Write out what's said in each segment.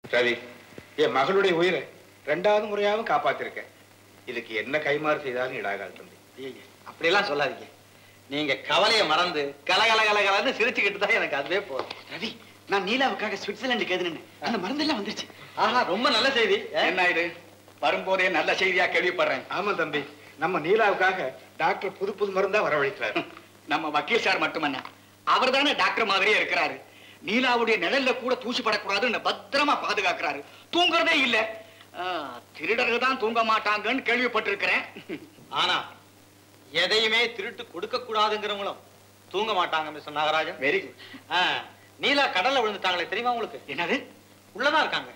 ரவி என் மகளுடைய உயிரை ரெண்டாவது முறையாவும் காப்பாத்திருக்கேன் இதுக்கு என்ன கைமாறு செய்தாலும் இடாகாது தம்பி ஐயையே, அப்படியெல்லாம் சொல்லாதீங்க நீங்க கவலையை மறந்து கலகல கலகலன்னு சிரிச்சுக்கிட்டு தான் எனக்கு அதுவே போதும் ரவி நான் நீலாவுக்காக சுவிட்சர்லாந்துக்கு எதுன்னு அந்த மருந்தெல்லாம் வந்துருச்சு ஆஹா ரொம்ப நல்ல செய்தி என்ன இது வரும்போதே நல்ல செய்தியா கேள்விப்படுறேன் ஆமா தம்பி நம்ம நீலாவுக்காக டாக்டர் புது புது மருந்தா வரவழைக்கிறாரு நம்ம வக்கீல் சார் மட்டுமல்ல அவர் தானே டாக்டர் மாதிரியே இருக்கிறாரு நீலாவுடைய நிழல்ல கூட தூசி படக்கூடாதுன்னு பத்திரமா பாதுகாக்கிறாரு தூங்குறதே இல்ல ஆ, திருடர்கள் தான் தூங்க மாட்டாங்கன்னு கேள்விப்பட்டிருக்கிறேன் ஆனா எதையுமே திருட்டு கொடுக்க கூடாதுங்கிறவங்களும் தூங்க மாட்டாங்க மிஸ்டர் நாகராஜன் வெரி குட் ஆ, நீலா கடல்ல விழுந்துட்டாங்களே தெரியுமா உங்களுக்கு என்னது உள்ளதான் இருக்காங்க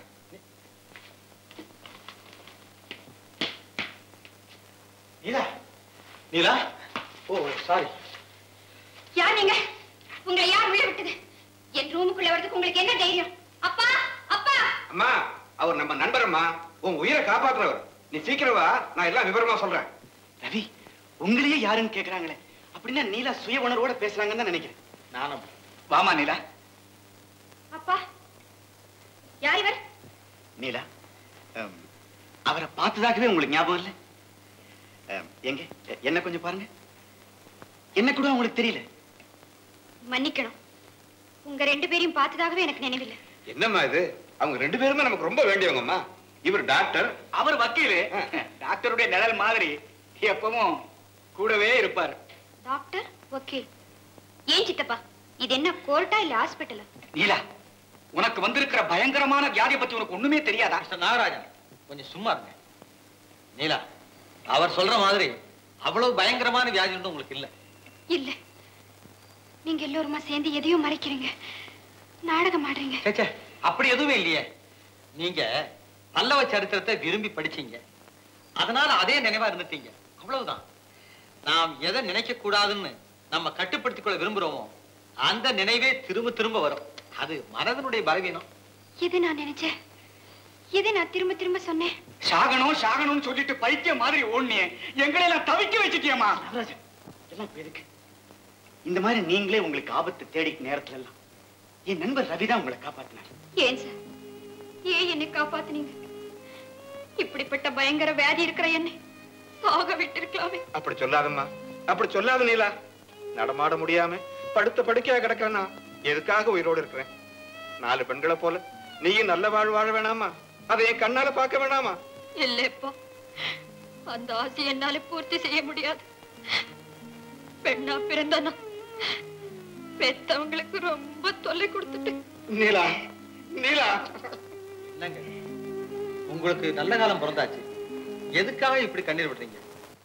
நீலா நீலா ஓ சாரி யார் நீங்க உங்களை யார் உள்ள விட்டது என் ரூமுக்குள்ள வரதுக்கு உங்களுக்கு என்ன தைரியம் அப்பா அப்பா அம்மா அவர் நம்ம நண்பரம்மா உன் உயிரை காப்பாத்துறவர் நீ சீக்கிரம் வா நான் எல்லாம் விவரமா சொல்றேன் ரவி உங்களையே யாருன்னு கேக்குறாங்களே அப்படின்னா நீலா சுய உணர்வோட பேசுறாங்கன்னு தான் நினைக்கிறேன் நானும் வாமா நீலா அப்பா யார் இவர் நீலா அம், அவரை பார்த்ததாகவே உங்களுக்கு ஞாபகம் இல்லை அம், எங்க எ- என்ன கொஞ்சம் பாருங்க என்ன கூட உங்களுக்கு தெரியல மன்னிக்கணும் உங்க ரெண்டு பேரையும் பார்த்ததாகவே எனக்கு நினைவில்லை என்னம்மா இது அவங்க ரெண்டு பேருமே நமக்கு ரொம்ப வேண்டியவங்கம்மா இவர் டாக்டர் அவர் வக்கீலு டாக்டருடைய நிழல் மாதிரி எப்பவும் கூடவே இருப்பார் டாக்டர் வக்கீல் ஏன் சித்தப்பா இது என்ன கோர்ட்டா இல்ல ஹாஸ்பிட்டலா நீலா உனக்கு வந்திருக்கிற பயங்கரமான வியாதியை பத்தி உனக்கு ஒண்ணுமே தெரியாதா மிஸ்டர் நாகராஜன் கொஞ்சம் சும்மா இருங்க நீலா அவர் சொல்ற மாதிரி அவ்வளவு பயங்கரமான வியாதி ஒன்றும் உங்களுக்கு இல்ல இல்ல நீங்க எல்லோருமா சேர்ந்து எதையும் மறைக்கிறீங்க நாடகம் ஆடுறீங்க சேச்சே அப்படி எதுவுமே இல்லையே நீங்க பல்லவ சரித்திரத்தை விரும்பி படிச்சீங்க அதனால அதே நினைவா இருந்துட்டீங்க அவ்வளவுதான் நாம் எதை நினைக்க கூடாதுன்னு நம்ம கட்டுப்படுத்திக் கொள்ள விரும்புறோமோ அந்த நினைவே திரும்ப திரும்ப வரும் அது மனதனுடைய பலவீனம் எது நான் நினைச்சேன் எது நான் திரும்ப திரும்ப சொன்னேன் சாகணும் சாகணும்னு சொல்லிட்டு பைத்தியம் மாதிரி ஓடுனியே எங்களை எல்லாம் தவிக்க வச்சுட்டியம்மா நாகராஜன் எல்லாம் இப்ப எதுக்கு இந்த மாதிரி நீங்களே உங்களுக்கு ஆபத்து தேடிக்க நேரத்துல எல்லாம் என் நண்பர் ரவி தான் உங்களை காப்பாத்தினார் ஏன் சார் ஏன் என்னை காப்பாத்துனீங்க இப்படிப்பட்ட பயங்கர வியாதி இருக்கிற என்னை சாக விட்டிருக்கலாமே அப்படி சொல்லாதம்மா அப்படி சொல்லாத நீலா நடமாட முடியாம படுத்த படுக்கையா கிடக்கிறேன்னா எதுக்காக உயிரோடு இருக்கிறேன் நாலு பெண்களை போல நீயும் நல்ல வாழ் வாழ வேணாமா அதை என் கண்ணால பார்க்க வேணாமா இல்லப்பா அந்த ஆசை என்னால பூர்த்தி செய்ய முடியாது பெண்ணா பிறந்தனா பெத்தவங்களுக்கு ரொம்ப தொல்லை கொடுத்துட்டு நீலா நீலா என்னங்க உங்களுக்கு நல்ல காலம் பிறந்தாச்சு எதுக்காக இப்படி கண்ணீர் விடுறீங்க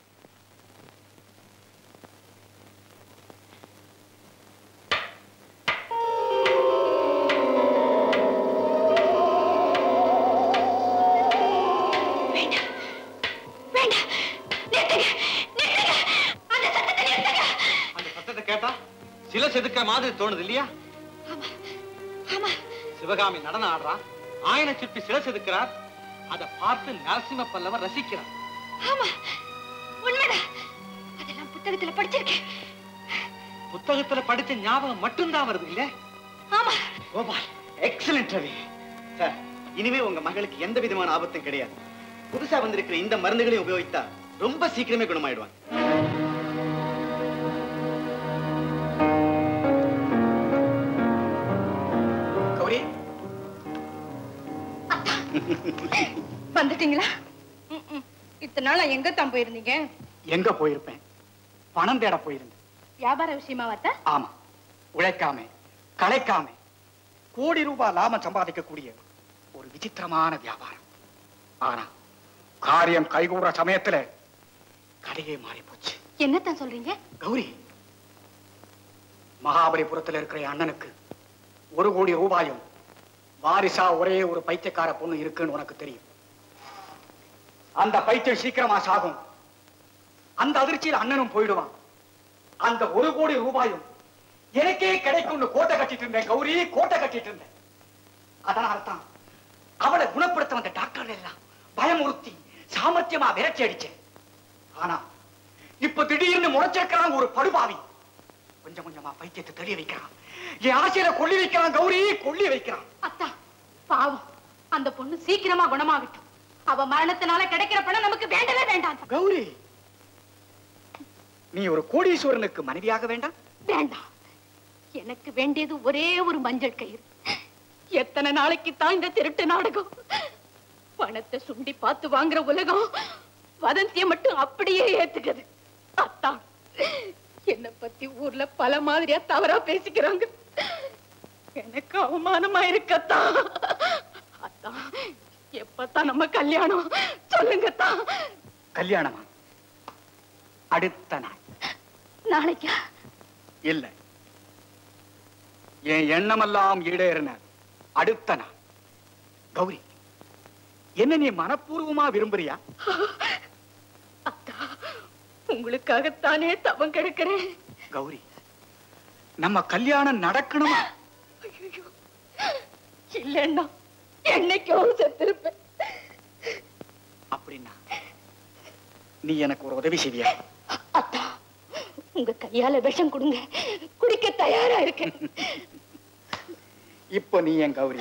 வேண்டாம் வேண்டாம் நிறுத்துங்க நிறுத்துங்க அந்த சத்தத்தை நிறுத்துங்க அந்த சத்தத்தை கேட்டா சில செதுக்கிற மாதிரி தோணுது இல்லையா ஆமா ஆமா சிவகாமி நடனம் ஆடுறா ஆயன சிற்பி சிலை செதுக்கிறார் அதை பார்த்து நரசிம்ம பல்லவர் ரசிக்கிறார் ஆமா உண்மைதான் அதெல்லாம் புத்தகத்துல படிச்சிருக்கேன் புத்தகத்துல படிச்ச ஞாபகம் மட்டும்தான் வருது இல்ல ஆமா கோபால் எக்ஸலண்ட் ரவி சார் இனிமே உங்க மகளுக்கு எந்த விதமான ஆபத்தும் கிடையாது புதுசா வந்திருக்கிற இந்த மருந்துகளையும் உபயோகித்தா ரொம்ப சீக்கிரமே குணமாயிடுவாங்க கௌரி வந்துட்டீங்களா இத்தனை நாளா எங்க தான் போயிருந்தீங்க எங்க போயிருப்பேன் பணம் தேட போயிருந்தேன் வியாபார விஷயமா வத்த ஆமா உழைக்காம களைக்காம கோடி ரூபாய் லாபம் சம்பாதிக்கக்கூடிய ஒரு விசித்திரமான வியாபாரம் ஆனா காரியம் கைகூடுற சமயத்துல கதையே மாறி போச்சு என்னத்தான் சொல்றீங்க கௌரி மகாபலிபுரத்துல இருக்கிற என் அண்ணனுக்கு ஒரு கோடி ரூபாயும் வாரிசா ஒரே ஒரு பைத்தியக்கார பொண்ணு இருக்குன்னு உனக்கு தெரியும் அந்த பைத்தியம் சீக்கிரமா சாகும் அந்த அதிர்ச்சியில் அண்ணனும் போயிடுவான் அந்த ஒரு கோடி ரூபாயும் எனக்கே கிடைக்கும்னு கோட்டை கட்டிட்டு இருந்தேன் கௌரி கோட்டை கட்டிட்டு இருந்தேன் அதனால தான் அவளை குணப்படுத்த வந்த டாக்டர் எல்லாம் பயமுறுத்தி சாமர்த்தியமா விரட்டி அடிச்சேன் ஆனா இப்ப திடீர்னு முறைச்சிருக்கிறான் ஒரு படுபாவி கொஞ்சம் கொஞ்சமா பைத்தியத்தை தெளிய வைக்கிறான் என் ஆசையில கொல்லி வைக்கிறான் கௌரி கொல்லி வைக்கிறான் அத்தா பாவம் அந்த பொண்ணு சீக்கிரமா குணமாகட்டும் அவ மரணத்தினால கிடைக்கிற பணம் நமக்கு வேண்டவே வேண்டாம் கௌரி நீ ஒரு கோடீஸ்வரனுக்கு மனைவியாக வேண்டாம் வேண்டாம் எனக்கு வேண்டியது ஒரே ஒரு மஞ்சள் கயிறு எத்தனை நாளைக்கு தான் இந்த திருட்டு நாடகம் பணத்தை சுண்டி பார்த்து வாங்குற உலகம் வதந்திய மட்டும் அப்படியே ஏத்துக்குது அத்தான் என்னை பத்தி ஊர்ல பல மாதிரியா தவறா பேசிக்கிறாங்க எனக்கு அவமானமா இருக்கத்தான் அத்தான் எப்பத்தான் நம்ம கல்யாணம் சொல்லுங்கத்தான் கல்யாணமா அடுத்த நாள் நாளைக்கா இல்ல என் எண்ணமெல்லாம் ஈடேறின அடுத்த நாள் கௌரி என்ன நீ மனப்பூர்வமா விரும்புறியா அத்தா உங்களுக்காகத்தானே தவம் கிடக்கிறேன் கௌரி நம்ம கல்யாணம் நடக்கணுமா ஐயோ இல்லைன்னா என்னைக்கோ செத்திருப்பேன் அப்படின்னா நீ எனக்கு ஒரு உதவி செய்வியா அத்தா உங்க கையால விஷம் கொடுங்க குடிக்க தயாரா இருக்கேன் இப்ப நீ என் கௌரி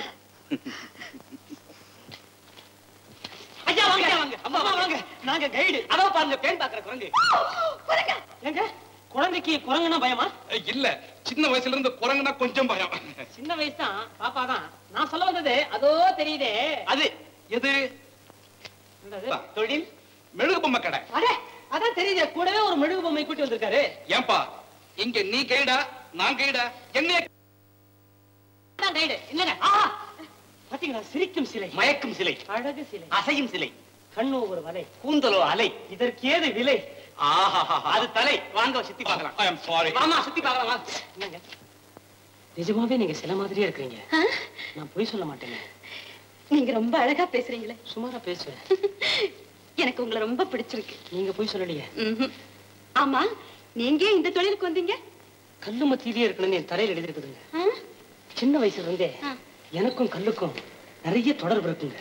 ஐயா வாங்க ஐயா, வாங்க அம்மா வாங்க நாங்க கைடு அதோ பாருங்க பேன் பாக்குற குரங்கு எங்க குழந்தைக்கு குரங்குனா பயமா இல்ல சின்ன வயசுல இருந்து குரங்குனா கொஞ்சம் பயம் சின்ன வயசு தான் பாப்பா தான் நான் சொல்ல வந்தது அதோ தெரியுதே அது எது என்னது? தொழில் மெழுகு பொம்மை கடை அடே அதான் தெரியுதே கூடவே ஒரு மெழுகு பொம்மை கூட்டி வந்திருக்காரு ஏன்பா இங்க நீ கைடா நான் கைடா என்ன அதான் கைடு இல்லங்க பாத்தீங்களா சிரிக்கும் சிலை மயக்கும் சிலை அழகு சிலை அசையும் சிலை கண்ணு ஒரு வலை கூந்தலோ அலை இதற்கு ஏது விலை ஆஹா அது தலை வாங்க சுத்தி பார்க்கலாம் ஐ அம் சாரி வாமா சுத்தி பார்க்கலாம் வாங்க. என்னங்க நிஜமாவே நீங்க சில மாதிரியே இருக்கிறீங்க நான் பொய் சொல்ல மாட்டேங்க நீங்க ரொம்ப அழகா பேசுறீங்களே சுமாரா பேசுவேன் எனக்கு உங்களை ரொம்ப பிடிச்சிருக்கு நீங்க பொய் சொல்லலையே ம்ஹும். ஆமா நீங்க ஏன் இந்த தொழிலுக்கு வந்தீங்க கல்லு மத்தியிலேயே இருக்கணும்னு என் தலையில எழுதிருக்குதுங்க ஆ? சின்ன வயசுல இருந்தே ஆ. எனக்கும் கல்லுக்கும் நிறைய தொடர்பு இருக்குங்க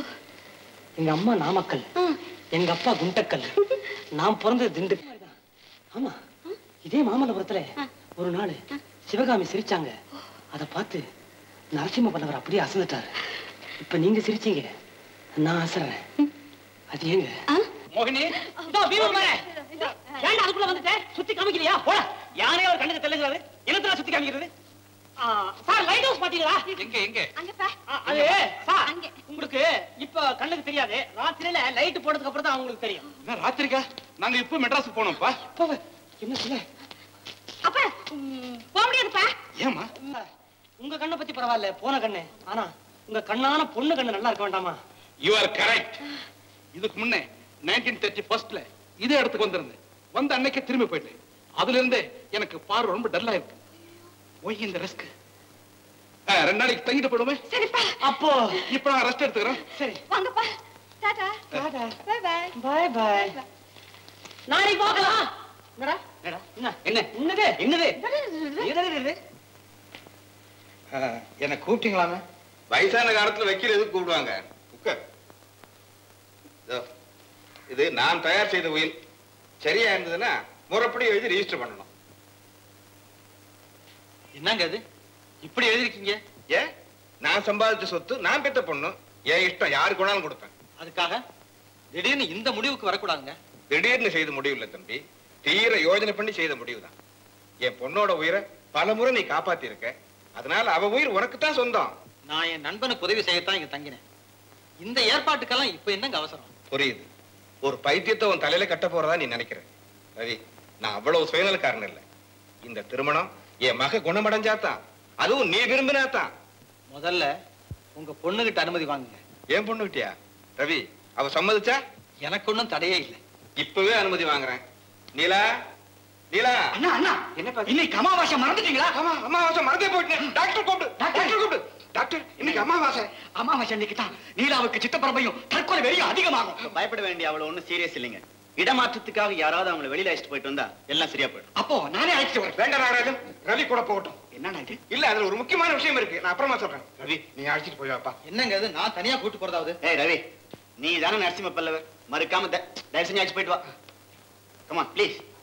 எங்க அம்மா நாமக்கல் ஆ. எங்க அப்பா குண்டக்கல் நான் பிறந்தது திண்டுக்கல் ஆமா இதே மாமல்லபுரத்துல ஒரு நாள் சிவகாமி சிரிச்சாங்க அத பார்த்து நரசிம்ம பல்லவர் அப்படியே அசந்துட்டாரு இப்ப நீங்க சிரிச்சீங்க நான் அசறேன் அது ஏங்க மோகினி இதோ பீமன் வரேன். ஏன்டா அதுக்குள்ள வந்துட்ட? சுத்தி காமிக்கலையா? போடா. யானையா ஒரு கண்ணுக்கு தெளிஞ்சாரு என்னத்துல சுத்தி காமிக்கிறது ஆ, சார், light house பாத்தீங்களா? எங்க எங்க அங்கப்பா ஆ, அது, சார், அங்கே. உங்களுக்கு இப்ப கண்ணுக்கு தெரியாது ராத்திரியில லைட் போட்டதுக்கு அப்புறம் தான் உங்களுக்கு தெரியும் என்ன ராத்திரிக்கா நாங்க இப்ப மெட்ராஸ் போனோம்ப்பா போங்க. என்ன சொல்ல அப்ப ம், போக முடியாதுப்பா ஏமா உங்க கண்ணை பத்தி பரவாயில்ல போன கண்ணு ஆனா உங்க கண்ணான பொண்ணு கண்ணு நல்லா இருக்க வேண்டாமா யூ ஆர் கரெக்ட் இதுக்கு முன்னே நைன்டீன் தேர்ட்டி ஃபர்ஸ்ட்ல இதே இடத்துக்கு வந்திருந்தேன் வந்த அன்னைக்கே திரும்பி போயிட்டேன் அதுல இருந்தே எனக்கு பார்வை ரொம்ப டல்லா இருக்கு ஒய் இந்த ரிஸ்க் ரெண்டு நாளைக்கு தங்கிட்டு போயிடுமே சரிப்பா அப்போ இப்ப நான் ரெஸ்ட் எடுத்துக்கிறேன் சரி வாங்கப்பா டாடா பை பை பாய் பாய் நாளைக்கு பார்க்கலாம் என்னடா என்னடா? என்ன என்ன என்னது என்னது என்னது இது? என்ன கூப்பிட்டீங்களாமே வயசான காலத்துல வைக்கிற எதுக்கு கூப்பிடுவாங்க உட்கார். இதோ, இது நான் தயார் செய்த உயில் சரியா இருந்ததுன்னா முறைப்படி எழுதி ரெஜிஸ்டர் பண்ணணும் என்னங்க அது இப்படி எழுதிருக்கீங்க ஏன் நான் சம்பாதிச்ச சொத்து நான் பெத்த பொண்ணு என் இஷ்டம் யாருக்கு வேணாலும் கொடுப்பேன் அதுக்காக திடீர்னு இந்த முடிவுக்கு வரக்கூடாதுங்க திடீர்னு செய்த முடிவு இல்ல தம்பி தீர யோஜனை பண்ணி செய்த முடிவுதான் என் பொண்ணோட உயிரை பல முறை நீ காப்பாத்தி இருக்க அதனால அவ உயிர் உனக்கு தான் சொந்தம் நான் என் நண்பனுக்கு உதவி செய்யத்தான் இங்க தங்கினேன் இந்த ஏற்பாட்டுக்கெல்லாம் இப்ப என்னங்க அவசரம் புரியுது ஒரு பைத்தியத்தை உன் தலையில கட்ட போறதா நீ நினைக்கிற ரவி நான் அவ்வளவு சுயநலக்காரன் இல்ல இந்த திருமணம் என் மக குணமடைஞ்சாதான் அதுவும் நீ விரும்பினாதான் முதல்ல உங்க பொண்ணுகிட்ட அனுமதி வாங்குங்க ஏன் பொண்ணு விட்டியா ரவி அவ சம்மதிச்சா எனக்கு ஒண்ணும் தடையே இல்லை இப்பவே அனுமதி வாங்குறேன் நீலா நீலா அண்ணா அண்ணா என்னப்பா இன்னைக்கு அமாவாசை மறந்துட்டீங்களா ஆமா அமாவாசை மறந்தே போயிட்டேன் டாக்டர் கூப்பிடு டாக்டர் கூப்பிடு டாக்டர் இன்னைக்கு அமாவாசை அமாவாசை அன்னைக்கு தான் நீலாவுக்கு சித்தப்பிரபையும் தற்கொலை வெறியும் அதிகமாகும் பயப்பட வேண்டிய அவ்வளவு ஒண்ணும் சீரியஸ் இல்லைங்க இடமாற்றத்துக்காக யாராவது அவங்களை வெளியில அழைச்சிட்டு போயிட்டு வந்தா எல்லாம் சரியா போயிடும் அப்போ நானே அழைச்சிட்டு வரேன் வேண்டாம் நாகராஜன் ரவி கூட போகட்டும் என்னண்ணா இது இல்ல அதுல ஒரு முக்கியமான விஷயம் இருக்கு நான் அப்புறமா சொல்றேன் ரவி நீ அழைச்சிட்டு போய் வாப்பா என்னங்க அது நான் தனியா கூட்டு போறதாவது ஏய் ரவி நீ தானே நரசிம்ம பல்லவர் மறுக்காம த- தயவு செஞ்சு அழைச்சு போயிட்டு வா கமா ப்ளீஸ்